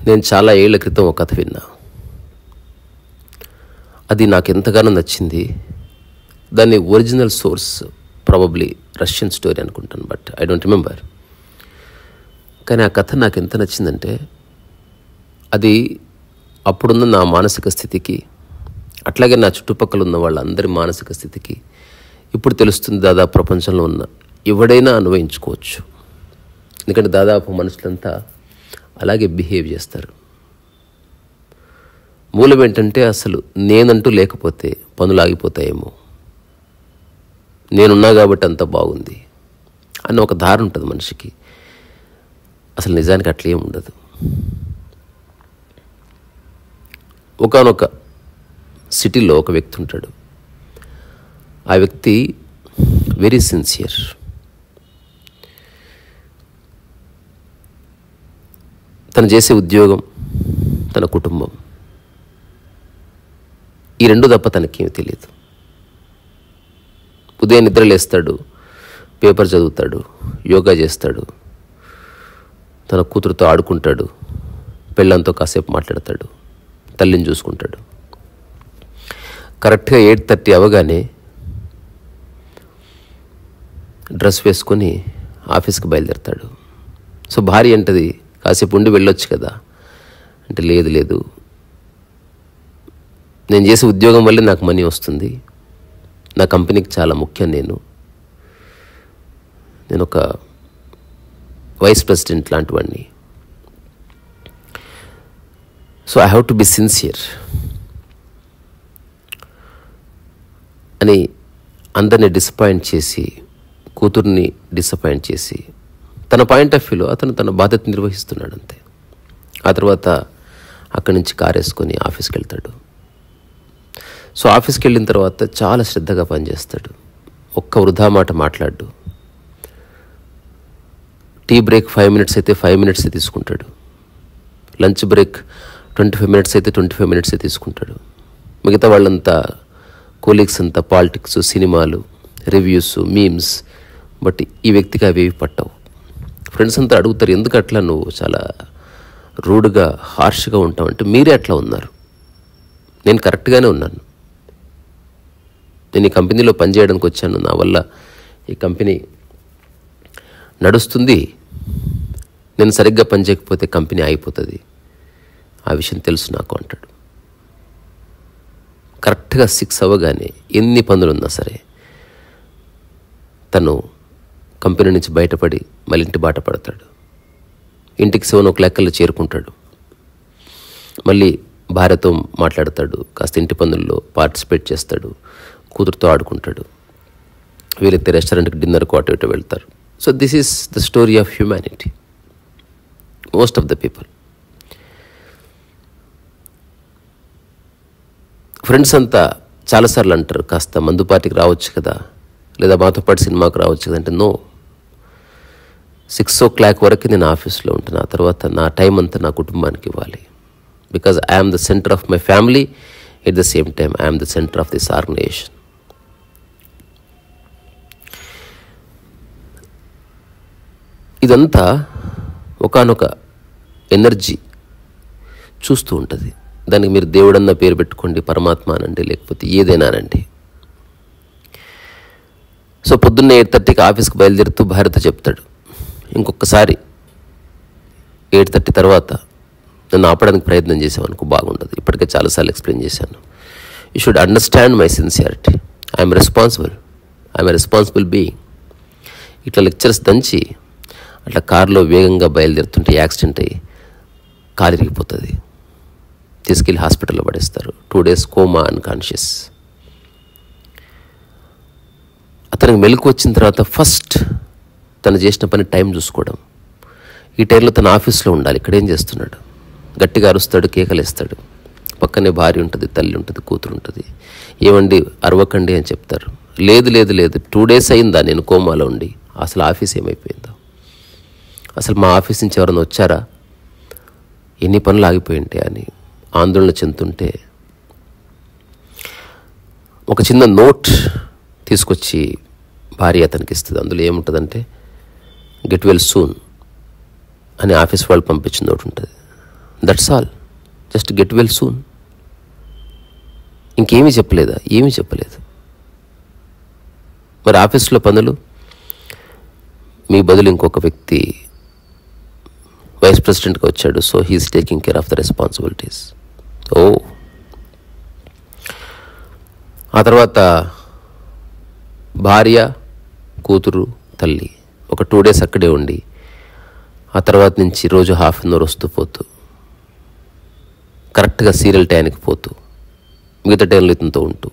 నేను చాలా ఏళ్ల క్రితం ఒక కథ విన్నా అది నాకు ఎంతగానో నచ్చింది దాని original source probably Russian story అనుకుంటాను బట్ ఐ డోంట్ రిమెంబర్ కానీ ఆ కథ నాకు ఎంత నచ్చిందంటే అది అప్పుడున్న నా మానసిక స్థితికి అట్లాగే నా చుట్టుపక్కల ఉన్న వాళ్ళందరి మానసిక స్థితికి ఇప్పుడు తెలుస్తుంది దాదాపు ప్రపంచంలో ఉన్న ఎవడైనా అన్వయించుకోవచ్చు ఎందుకంటే దాదాపు మనుషులంతా అలాగే బిహేవ్ చేస్తారు మూలం ఏంటంటే అసలు నేనంటూ లేకపోతే పనులు ఆగిపోతాయేమో నేనున్నా కాబట్టి అంత బాగుంది అన్న ఒక ధార ఉంటుంది మనిషికి అసలు నిజానికి అట్లే ఉండదు ఒకనొక సిటీలో ఒక వ్యక్తి ఉంటాడు ఆ వ్యక్తి వెరీ సిన్సియర్ తను చేసే ఉద్యోగం తన కుటుంబం ఈ రెండు తప్ప తనకేమీ తెలియదు ఉదయం నిద్ర లేస్తాడు పేపర్ చదువుతాడు యోగా చేస్తాడు తన కూతురుతో ఆడుకుంటాడు పెళ్ళంతో కాసేపు మాట్లాడతాడు తల్లిని చూసుకుంటాడు కరెక్ట్గా ఎయిట్ థర్టీ అవగానే డ్రెస్ వేసుకొని ఆఫీస్కి బయలుదేరతాడు సో భార్య అంటది కాసేపు ఉండి వెళ్ళొచ్చు కదా అంటే లేదు లేదు నేను చేసే ఉద్యోగం వల్లే నాకు మనీ వస్తుంది నా కంపెనీకి చాలా ముఖ్యం నేను నేను ఒక వైస్ ప్రెసిడెంట్ లాంటి వాడిని so I have to be sincere అని అందరిని డిసప్పాయింట్ చేసి కూతుర్ని డిసప్పాయింట్ చేసి తన పాయింట్ ఆఫ్ వ్యూలో అతను తన బాధ్యత నిర్వహిస్తున్నాడు అంతే ఆ తర్వాత అక్కడి నుంచి కారు వేసుకొని ఆఫీస్కి వెళ్తాడు సో ఆఫీస్కి వెళ్ళిన తర్వాత చాలా శ్రద్ధగా పనిచేస్తాడు ఒక్క వృధా మాట మాట్లాడు టీ బ్రేక్ ఫైవ్ మినిట్స్ అయితే ఫైవ్ మినిట్సే తీసుకుంటాడు lunch break twenty five minutes అయితే ట్వంటీ ఫైవ్ మినిట్సే తీసుకుంటాడు మిగతా వాళ్ళంతా కోలీగ్స్ అంతా పాలిటిక్స్ సినిమాలు రివ్యూస్ మీమ్స్ బట్ ఈ వ్యక్తికి అవి ఏవి పట్టవు ఫ్రెండ్స్ అంతా అడుగుతారు ఎందుకు అట్లా నువ్వు చాలా రూడ్గా హార్ష్గా ఉంటావు అంటే మీరే అట్లా ఉన్నారు నేను కరెక్ట్గానే ఉన్నాను నేను ఈ కంపెనీలో పనిచేయడానికి వచ్చాను నా వల్ల ఈ కంపెనీ నడుస్తుంది నేను సరిగ్గా పనిచేయకపోతే కంపెనీ అయిపోతుంది ఆ విషయం తెలుసు నాకు అంటాడు కరెక్ట్గా సిక్స్ అవ్వగానే ఎన్ని పనులు ఉన్నా సరే తను కంపెనీ నుంచి బయటపడి మళ్ళీ ఇంటి బాట పడతాడు ఇంటికి సెవెన్ ఓ క్లాక్లో చేరుకుంటాడు మళ్ళీ భార్యతో మాట్లాడతాడు కాస్త ఇంటి పనుల్లో పార్టిసిపేట్ చేస్తాడు కూతురుతో ఆడుకుంటాడు వీలైతే రెస్టారెంట్కి డిన్నర్కు అటు ఇటు వెళ్తారు so this is the story of humanity most of the people friends అంతా చాలాసార్లు అంటారు కాస్త మందు పార్టీకి రావచ్చు కదా లేదా మాతో పాటు సినిమాకి రావచ్చు కదా అంటే నో సిక్స్ ఓ క్లాక్ వరకు నేను ఆఫీస్లో ఉంటాను ఆ తర్వాత నా టైం అంతా నా కుటుంబానికి ఇవ్వాలి because I'm the centre of my family at the same time I'm the centre of this organisation ఇదంతా ఒకనొక ఎనర్జీ చూస్తూ ఉంటుంది దానికి మీరు దేవుడన్న పేరు పెట్టుకోండి పరమాత్మ అనండి లేకపోతే ఏదైనా అనండి సో పొద్దున్న ఎయిట్ థర్టీకి ఆఫీస్కి బయలుదేరుతూ భార్యతో చెప్తాడు ఇంకొకసారి ఎయిట్ థర్టీ తర్వాత నన్ను ఆపడానికి ప్రయత్నం చేసామనుకో బాగుండదు ఇప్పటికే చాలాసార్లు ఎక్స్ప్లెయిన్ చేశాను you should understand my sincerity I'm responsible I'm responsible being ఇట్లా లెక్చర్స్ దంచి అట్లా కారులో వేగంగా బయలుదేరుతుంటే యాక్సిడెంట్ అయ్యి కాలు ఇరిగిపోతుంది తీసుకెళ్ళి హాస్పిటల్లో పడేస్తారు టూ డేస్ కోమా అన్కాన్షియస్ అతనికి మెలకు వచ్చిన తర్వాత ఫస్ట్ తను చేసిన పని టైం చూసుకోవడం ఈ టైంలో తన ఆఫీస్లో ఉండాలి ఇక్కడ ఏం చేస్తున్నాడు గట్టిగా అరుస్తాడు కేకలేస్తాడు పక్కనే భార్య ఉంటుంది తల్లి ఉంటుంది కూతురు ఉంటుంది ఏమండి అరవకండి అని చెప్తారు లేదు లేదు లేదు టూ డేస్ అయిందా నేను కోమాలో ఉండి అసలు ఆఫీస్ ఏమైపోయిందో అసలు మా ఆఫీస్ నుంచి ఎవరైనా వచ్చారా ఎన్ని పనులు ఆగిపోయి ఉంటాయి అని ఆందోళన చెందుతుంటే ఒక చిన్న నోట్ తీసుకొచ్చి భార్య అతనికి ఇస్తుంది అందులో ఏముంటుందంటే గెట్ వెల్ సూన్ అని ఆఫీస్ వాళ్ళు పంపించిన నోట్ ఉంటుంది that's all just get well soon ఇంకేమీ చెప్పలేదా ఏమీ చెప్పలేదు మరి ఆఫీస్లో పనులు మీ బదులు ఇంకొక వ్యక్తి వైస్ ప్రెసిడెంట్గా వచ్చాడు so he is taking care of the responsibilities ఓ ఆ తర్వాత భార్య కూతురు తల్లి ఒక టూ డేస్ అక్కడే ఉండి ఆ తర్వాత నుంచి రోజు హాఫ్ అన్ అవర్ వస్తూ పోతూ కరెక్ట్గా సీరియల్ టైంకి పోతూ మిగతా టైంలో ఇతనితో ఉంటూ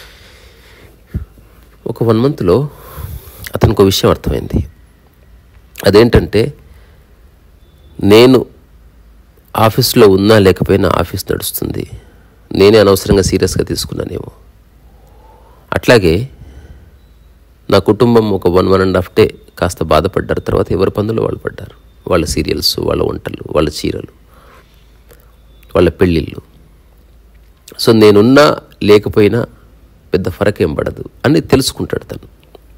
ఒక వన్ మంత్లో అతనికి ఒక విషయం అర్థమైంది అదేంటంటే నేను ఆఫీస్లో ఉన్నా లేకపోయినా ఆఫీస్ నడుస్తుంది నేనే అనవసరంగా సీరియస్గా తీసుకున్నానేమో అట్లాగే నా కుటుంబం ఒక one one and half day కాస్త బాధపడ్డారు తర్వాత ఎవరి పనులు వాళ్ళు పడ్డారు వాళ్ళ సీరియల్స్ వాళ్ళ వంటలు వాళ్ళ చీరలు వాళ్ళ పెళ్ళిళ్ళు సో నేనున్నా లేకపోయినా పెద్ద ఫరక్ ఏం పడదు అని తెలుసుకుంటాడు తను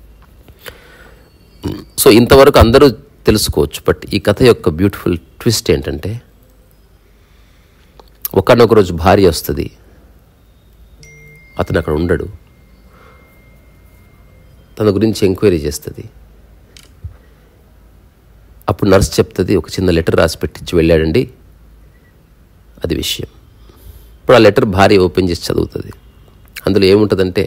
సో ఇంతవరకు అందరూ తెలుసుకోవచ్చు బట్ ఈ కథ యొక్క బ్యూటిఫుల్ ట్విస్ట్ ఏంటంటే ఒకనొక రోజు భార్య వస్తుంది అతను అక్కడ ఉండడు తన గురించి ఎంక్వైరీ చేస్తుంది అప్పుడు నర్స్ చెప్తుంది ఒక చిన్న లెటర్ రాసి పెట్టించి వెళ్ళాడండి అది విషయం ఇప్పుడు ఆ లెటర్ భార్య ఓపెన్ చేసి చదువుతుంది అందులో ఏముంటుందంటే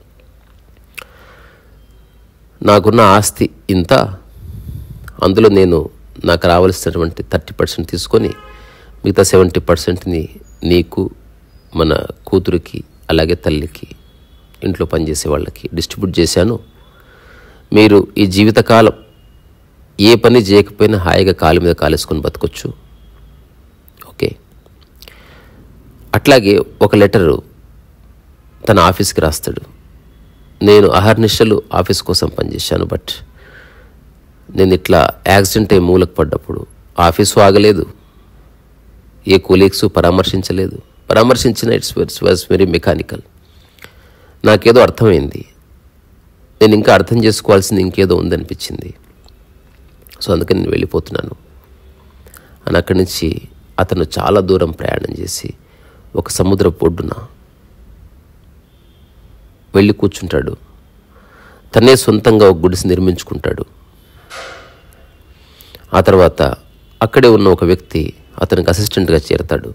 నాకున్న ఆస్తి ఇంత అందులో నేను నాకు రావాల్సినటువంటి థర్టీ పర్సెంట్ తీసుకొని మిగతా సెవెంటీ పర్సెంట్ని నీకు మన కూతురికి అలాగే తల్లికి ఇంట్లో పనిచేసే వాళ్ళకి డిస్ట్రిబ్యూట్ చేశాను మీరు ఈ జీవితకాలం ఏ పని చేయకపోయినా హాయిగా కాలు మీద కాలేసుకొని బతకొచ్చు ఓకే అట్లాగే ఒక లెటరు తన ఆఫీస్కి రాస్తాడు నేను అహర్నిశలు ఆఫీస్ కోసం పనిచేశాను బట్ నేను ఇట్లా యాక్సిడెంట్ అయి మూలకు పడ్డప్పుడు ఆఫీసు ఆగలేదు ఏ కొలీగ్స్ పరామర్శించలేదు పరామర్శించిన it's it's was very mechanical నాకేదో అర్థమైంది నేను ఇంకా అర్థం చేసుకోవాల్సింది ఇంకేదో ఉందనిపించింది సో అందుకని నేను వెళ్ళిపోతున్నాను అని అక్కడి నుంచి అతను చాలా దూరం ప్రయాణం చేసి ఒక సముద్ర పొడ్డున వెళ్ళి కూర్చుంటాడు తనే సొంతంగా ఒక గుడిసి నిర్మించుకుంటాడు ఆ తర్వాత అక్కడే ఉన్న ఒక వ్యక్తి అతనికి అసిస్టెంట్గా చేరతాడు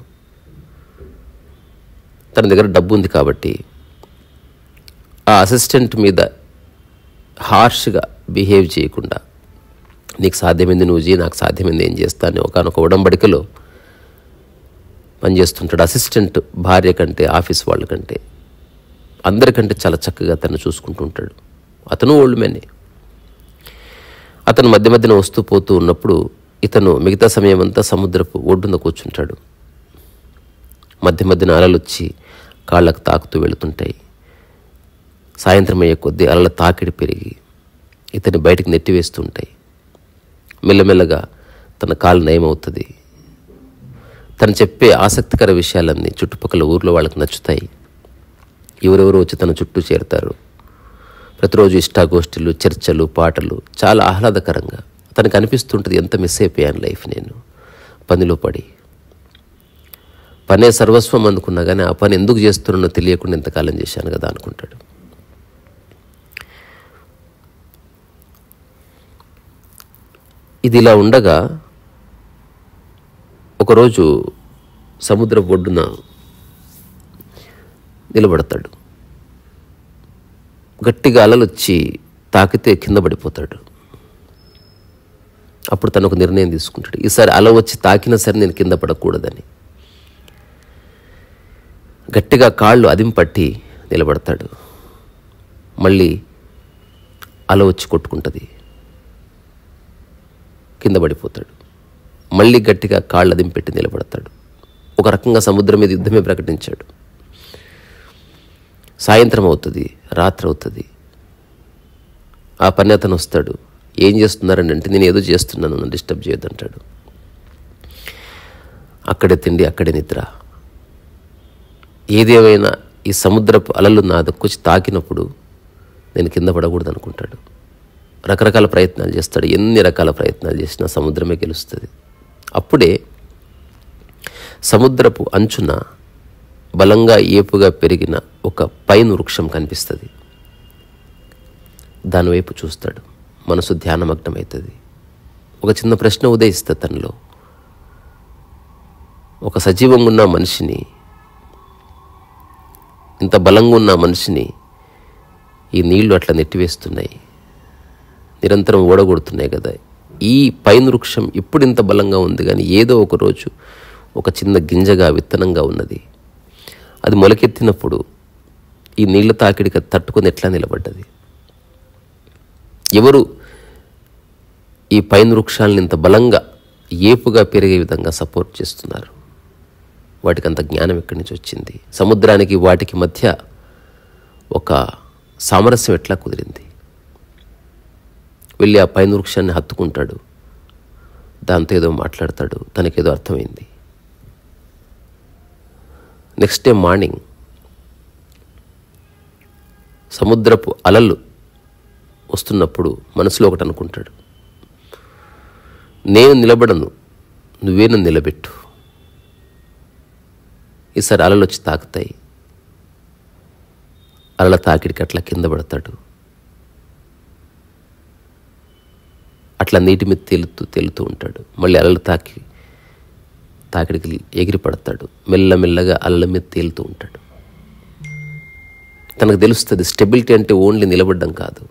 తన దగ్గర డబ్బు ఉంది కాబట్టి ఆ అసిస్టెంట్ మీద హార్ష్గా బిహేవ్ చేయకుండా నీకు సాధ్యమైంది నువ్వు చేయి నాకు సాధ్యమైంది ఏం చేస్తాను ఒకనొక ఉడంబడికలో పనిచేస్తుంటాడు అసిస్టెంట్ భార్య కంటే ఆఫీస్ వాళ్ళ కంటే అందరికంటే చాలా చక్కగా తను చూసుకుంటూ ఉంటాడు అతను ఓల్డ్ మ్యానే అతను మధ్య మధ్యన వస్తూ పోతూ ఉన్నప్పుడు ఇతను మిగతా సమయం అంతా సముద్రపు ఒడ్డున కూర్చుంటాడు మధ్య మధ్యన అలలు వచ్చి కాళ్ళకు తాకుతూ వెళుతుంటాయి సాయంత్రం అయ్యే కొద్దీ అలల తాకిడి పెరిగి ఇతన్ని బయటికి నెట్టివేస్తుంటాయి మెల్లమెల్లగా తన కాలు నయమవుతుంది తను చెప్పే ఆసక్తికర విషయాలన్నీ చుట్టుపక్కల ఊర్లో వాళ్ళకి నచ్చుతాయి ఎవరెవరు వచ్చి తన చుట్టూ చేరుతారు ప్రతిరోజు ఇష్టాగోష్ఠులు చర్చలు పాటలు చాలా ఆహ్లాదకరంగా తనకు అనిపిస్తుంటుంది ఎంత మిస్ అయిపోయాను లైఫ్ నేను పనిలో పడి పనే సర్వస్వం అనుకున్నా కానీ ఆ పని ఎందుకు చేస్తున్నానో తెలియకుండా ఎంతకాలం చేశాను కదా అనుకుంటాడు ఇది ఇలా ఉండగా ఒకరోజు సముద్ర ఒడ్డున నిలబడతాడు గట్టిగా అలలు వచ్చి తాకితే కింద పడిపోతాడు అప్పుడు తను ఒక నిర్ణయం తీసుకుంటాడు ఈసారి అల వచ్చి తాకినా సరే నేను కింద పడకూడదని గట్టిగా కాళ్ళు అదింపట్టి నిలబడతాడు మళ్ళీ అల వచ్చి కొట్టుకుంటుంది కింద పడిపోతాడు మళ్ళీ గట్టిగా కాళ్ళు అదింపెట్టి నిలబడతాడు ఒక రకంగా సముద్రం మీద యుద్ధమే ప్రకటించాడు సాయంత్రం అవుతుంది రాత్రి అవుతుంది ఆ పని అతను వస్తాడు ఏం చేస్తున్నారని అంటే నేను ఏదో చేస్తున్నాను నన్ను డిస్టర్బ్ చేయొద్దంటాడు అక్కడే తిండి అక్కడే నిద్ర ఏదేమైనా ఈ సముద్రపు అలలు నా దక్కొచ్చి తాకినప్పుడు నేను కింద పడకూడదు అనుకుంటాడు రకరకాల ప్రయత్నాలు చేస్తాడు ఎన్ని రకాల ప్రయత్నాలు చేసినా సముద్రమే గెలుస్తుంది అప్పుడే సముద్రపు అంచున బలంగా ఏపుగా పెరిగిన ఒక పైన్ వృక్షం కనిపిస్తుంది దానివైపు చూస్తాడు మనసు ధ్యానమగ్నమవుతుంది ఒక చిన్న ప్రశ్న ఉదయిస్తుంది తనలో ఒక సజీవంగా ఉన్న మనిషిని ఇంత బలంగా ఉన్న మనిషిని ఈ నీళ్లు అట్లా నెట్టివేస్తున్నాయి నిరంతరం ఓడగొడుతున్నాయి కదా ఈ పైన వృక్షం ఇప్పుడు ఇంత బలంగా ఉంది కానీ ఏదో ఒక రోజు ఒక చిన్న గింజగా విత్తనంగా ఉన్నది అది మొలకెత్తినప్పుడు ఈ నీళ్ల తాకిడికి అది తట్టుకొని ఎట్లా నిలబడ్డది ఎవరు ఈ పైన వృక్షాలను ఇంత బలంగా ఏపుగా పెరిగే విధంగా సపోర్ట్ చేస్తున్నారు వాటికి అంత జ్ఞానం ఎక్కడి నుంచి వచ్చింది సముద్రానికి వాటికి మధ్య ఒక సామరస్యం ఎట్లా కుదిరింది వెళ్ళి ఆ పైన వృక్షాన్ని హత్తుకుంటాడు దాంతో ఏదో మాట్లాడతాడు తనకేదో అర్థమైంది నెక్స్ట్ డే మార్నింగ్ సముద్రపు అలలు వస్తున్నప్పుడు మనసులో ఒకటి అనుకుంటాడు నేను నిలబడను నువ్వే నన్ను నిలబెట్టు ఈసారి అలలు వచ్చి తాకుతాయి అలల తాకిడికి అట్లా కింద పడతాడు అట్లా నీటి మీద తేలుతూ తేలుతూ ఉంటాడు మళ్ళీ అలలు తాకి తాకిడికి ఎగిరి పడతాడు మెల్లమెల్లగా అలల మీద తేలుతూ ఉంటాడు తనకు తెలుస్తుంది స్టెబిలిటీ అంటే ఓన్లీ నిలబడడం కాదు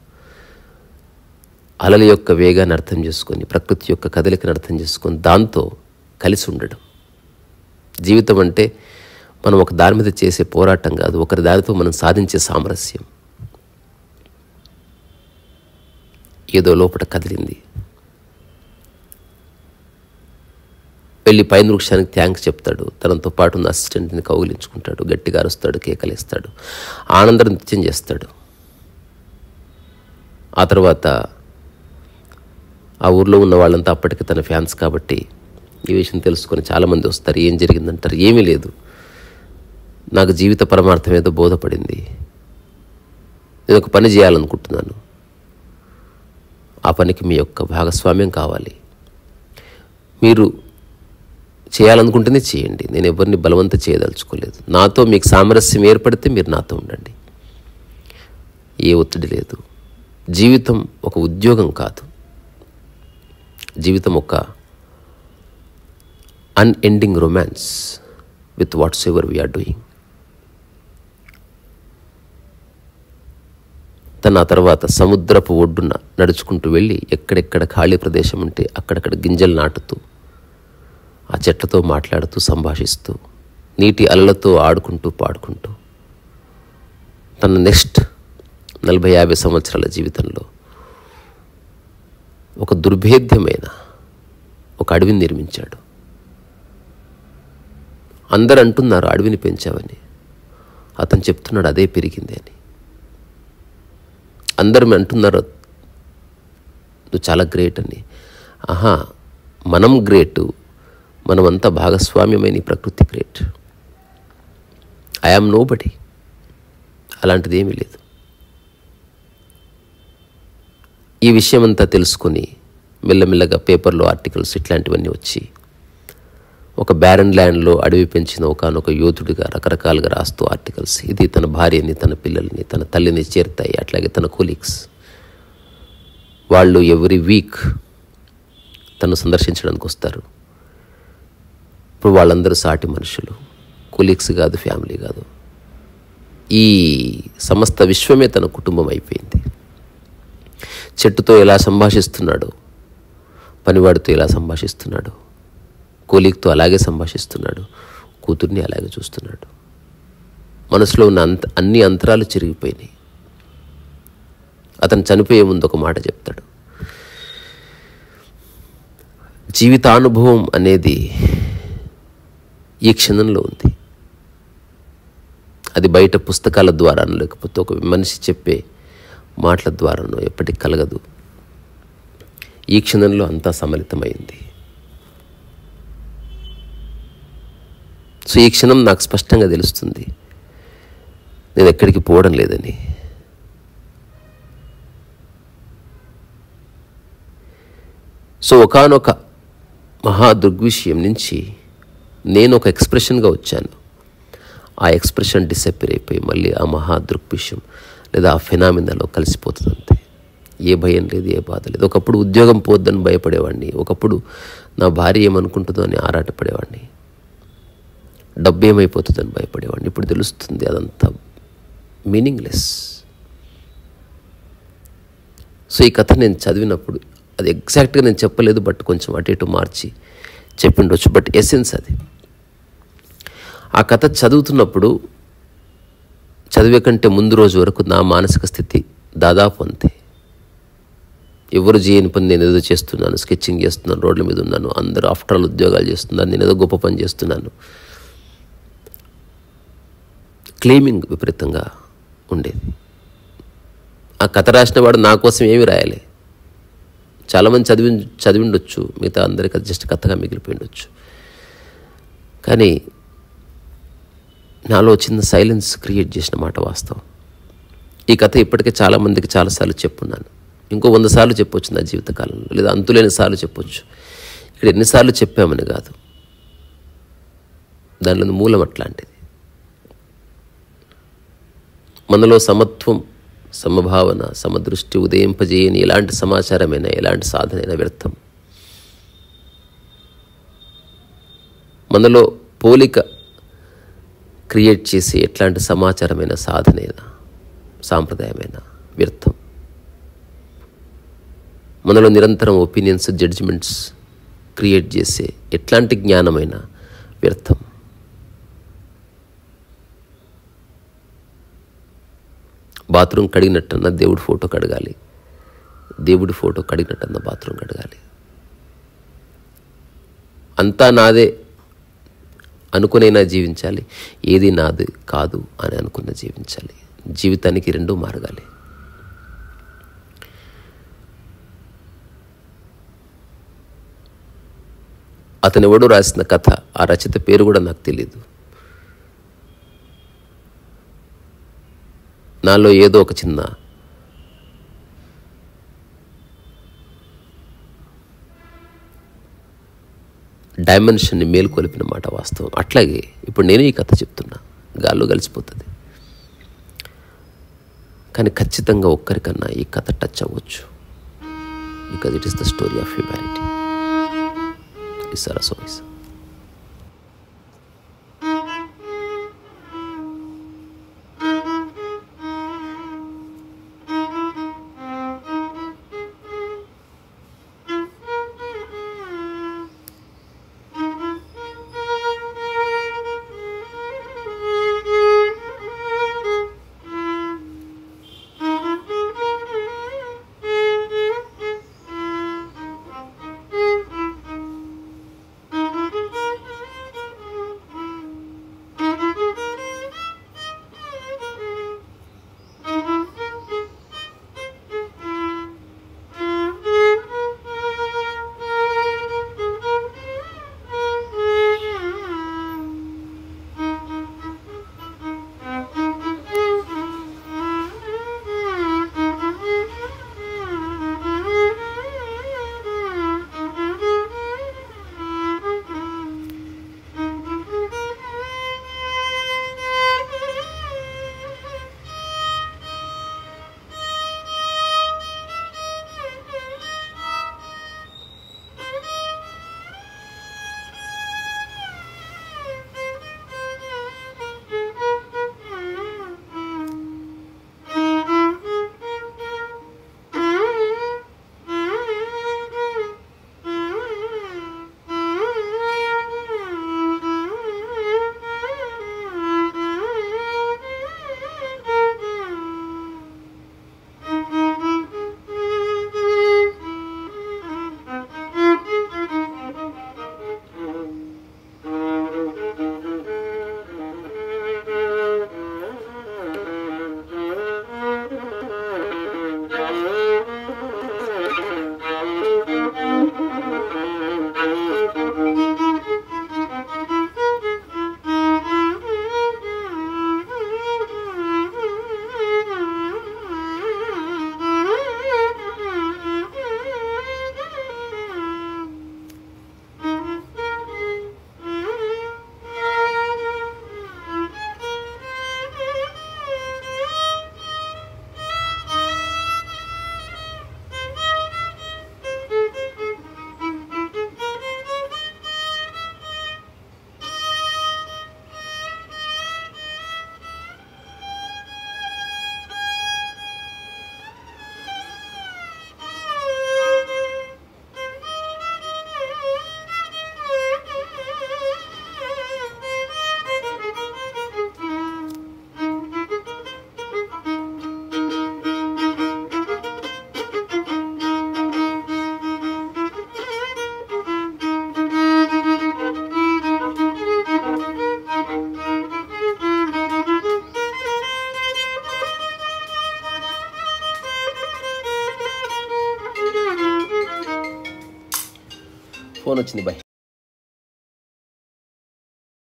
అలల యొక్క వేగాన్ని అర్థం చేసుకొని ప్రకృతి యొక్క కదలికను అర్థం చేసుకొని దాంతో కలిసి ఉండడం జీవితం అంటే మనం ఒక దాని మీద చేసే పోరాటం కాదు ఒకరి దానితో మనం సాధించే సామరస్యం ఏదో లోపల కదిలింది వెళ్ళి పైన వృక్షానికి థ్యాంక్స్ చెప్తాడు తనతో పాటు ఉన్న అసిస్టెంట్ని కౌగిలించుకుంటాడు గట్టిగా అరుస్తాడు కేకలేస్తాడు ఆనంద నృత్యం చేస్తాడు ఆ తర్వాత ఆ ఊర్లో ఉన్న వాళ్ళంతా అప్పటికి తన ఫ్యాన్స్ కాబట్టి ఈ విషయం తెలుసుకొని చాలామంది వస్తారు ఏం జరిగిందంటారు ఏమీ లేదు నాకు జీవిత పరమార్థం ఏదో బోధపడింది నేను ఒక పని చేయాలనుకుంటున్నాను ఆ పనికి మీ యొక్క భాగస్వామ్యం కావాలి మీరు చేయాలనుకుంటేనే చేయండి నేను ఎవరిని బలవంత చేయదలుచుకోలేదు నాతో మీకు సామరస్యం ఏర్పడితే మీరు నాతో ఉండండి ఏ ఒత్తిడి లేదు జీవితం ఒక ఉద్యోగం కాదు జీవితం ఒక unending romance with what's ever we are doing తన ఆ తర్వాత సముద్రపు ఒడ్డున నడుచుకుంటూ వెళ్ళి ఎక్కడెక్కడ ఖాళీ ప్రదేశం ఉంటే అక్కడక్కడ గింజలు నాటుతూ ఆ చెట్లతో మాట్లాడుతూ సంభాషిస్తూ నీటి అలలతో ఆడుకుంటూ పాడుకుంటూ తన నెక్స్ట్ నలభై యాభై సంవత్సరాల జీవితంలో ఒక దుర్భేద్యమైన ఒక అడవిని నిర్మించాడు అందరు అంటున్నారు అడవిని పెంచావని అతను చెప్తున్నాడు అదే పెరిగింది అని అందరు అంటున్నారు నువ్వు చాలా గ్రేట్ అని ఆహా మనం గ్రేటు మనమంతా భాగస్వామ్యమైన ఈ ప్రకృతి గ్రేట్ ఐఆమ్ నో బడి అలాంటిది ఏమీ లేదు ఈ విషయం అంతా తెలుసుకొని మెల్లమెల్లగా పేపర్లో ఆర్టికల్స్ ఇట్లాంటివన్నీ వచ్చి ఒక బ్యారన్ ల్యాండ్లో అడవి పెంచిన ఒకనొక యోధుడిగా రకరకాలుగా రాస్తూ ఆర్టికల్స్ ఇది తన భార్యని తన పిల్లల్ని తన తల్లిని చేరుతాయి అట్లాగే తన కొలీగ్స్ వాళ్ళు ఎవ్రీ వీక్ తను సందర్శించడానికి వస్తారు ఇప్పుడు వాళ్ళందరూ సాటి మనుషులు కొలీగ్స్ కాదు ఫ్యామిలీ కాదు ఈ సమస్త విశ్వమే తన కుటుంబం అయిపోయింది చెట్టుతో ఎలా సంభాషిస్తున్నాడు పనివాడితో ఎలా సంభాషిస్తున్నాడు కూలీగ్తో అలాగే సంభాషిస్తున్నాడు కూతుర్ని అలాగే చూస్తున్నాడు మనసులో ఉన్న అంత అన్ని అంతరాలు చిరిగిపోయినాయి అతను చనిపోయే ముందు ఒక మాట చెప్తాడు జీవితానుభవం అనేది ఈ క్షణంలో ఉంది అది బయట పుస్తకాల ద్వారానో లేకపోతే ఒక మనిషి చెప్పే మాటల ద్వారానో ఎప్పటికి కలగదు ఈ క్షణంలో అంతా సమలితమైంది సో ఈ క్షణం నాకు స్పష్టంగా తెలుస్తుంది నేను ఎక్కడికి పోవడం లేదని సో ఒకనొక మహా దృగ్విషయం నుంచి నేను ఒక ఎక్స్ప్రెషన్గా వచ్చాను ఆ ఎక్స్ప్రెషన్ డిసప్పేర్ అయిపోయి మళ్ళీ ఆ మహా దృక్విషయం లేదా ఆ ఫినామినాలో కలిసిపోతుంది అంతే ఏ భయం లేదు ఏ బాధ లేదు ఒకప్పుడు ఉద్యోగం పోద్దని భయపడేవాడిని ఒకప్పుడు నా భార్య ఏమనుకుంటుందో అని ఆరాటపడేవాడిని డబ్బు ఏమైపోతుందని భయపడేవాడిని ఇప్పుడు తెలుస్తుంది అదంతా మీనింగ్లెస్ సో ఈ కథ నేను చదివినప్పుడు అది ఎగ్జాక్ట్గా నేను చెప్పలేదు బట్ కొంచెం అటు ఇటు మార్చి చెప్పిండొచ్చు బట్ ఎసెన్స్ అది ఆ కథ చదువుతున్నప్పుడు చదివే కంటే ముందు రోజు వరకు నా మానసిక స్థితి దాదాపు అంతే ఎవరు చేయని పని నేను ఏదో చేస్తున్నాను స్కెచ్చింగ్ చేస్తున్నాను రోడ్ల మీద ఉన్నాను అందరూ ఆఫ్టర్ ఆల్ ఉద్యోగాలు చేస్తున్నాను నేను ఏదో గొప్ప పని చేస్తున్నాను క్లెయిమింగ్ విపరీతంగా ఉండేది ఆ కథ రాసిన వాడు నా కోసం ఏమి రాయలే చాలామంది చదివి చదివిండొచ్చు మిగతా అందరికి అది జస్ట్ కథగా మిగిలిపోయిండొచ్చు కానీ నాలో చిన్న సైలెన్స్ క్రియేట్ చేసిన మాట వాస్తవం ఈ కథ ఇప్పటికే చాలామందికి చాలాసార్లు చెప్పున్నాను ఇంకో వంద సార్లు చెప్పొచ్చు నా జీవితకాలంలో లేదా అంతులేని సార్లు చెప్పొచ్చు ఇక్కడ ఎన్నిసార్లు చెప్పామని కాదు దానిలో మూలం అట్లాంటిది మనలో సమత్వం సమభావన సమదృష్టి ఉదయింపజేయని ఎలాంటి సమాచారమైనా ఎలాంటి సాధనైనా వ్యర్థం మనలో పోలిక క్రియేట్ చేసే ఎట్లాంటి సమాచారమైన సాధనైనా సాంప్రదాయమైన వ్యర్థం మనలో నిరంతరం ఒపీనియన్స్ జడ్జిమెంట్స్ క్రియేట్ చేసే ఎట్లాంటి జ్ఞానమైన వ్యర్థం బాత్రూమ్ కడిగినట్టన్న దేవుడి ఫోటో కడగాలి దేవుడి ఫోటో కడిగినట్టన్న బాత్రూమ్ కడగాలి అంతా నాదే అనుకునైనా జీవించాలి ఏది నాది కాదు అని అనుకున్న జీవించాలి జీవితానికి రెండు మార్గాలి అతను ఎవడో రాసిన కథ ఆ రచయిత పేరు కూడా నాకు తెలియదు నాలో ఏదో ఒక చిన్న డైమెన్షన్ని మేల్కొలిపిన మాట వాస్తవం అట్లాగే ఇప్పుడు నేను ఈ కథ చెప్తున్నా గాల్లో కలిసిపోతుంది కానీ ఖచ్చితంగా ఒక్కరికన్నా ఈ కథ టచ్ అవ్వచ్చు because it is the story of humanity is సరసోయిస్ Thank you. ఫోన్ వచ్చింది బాయ్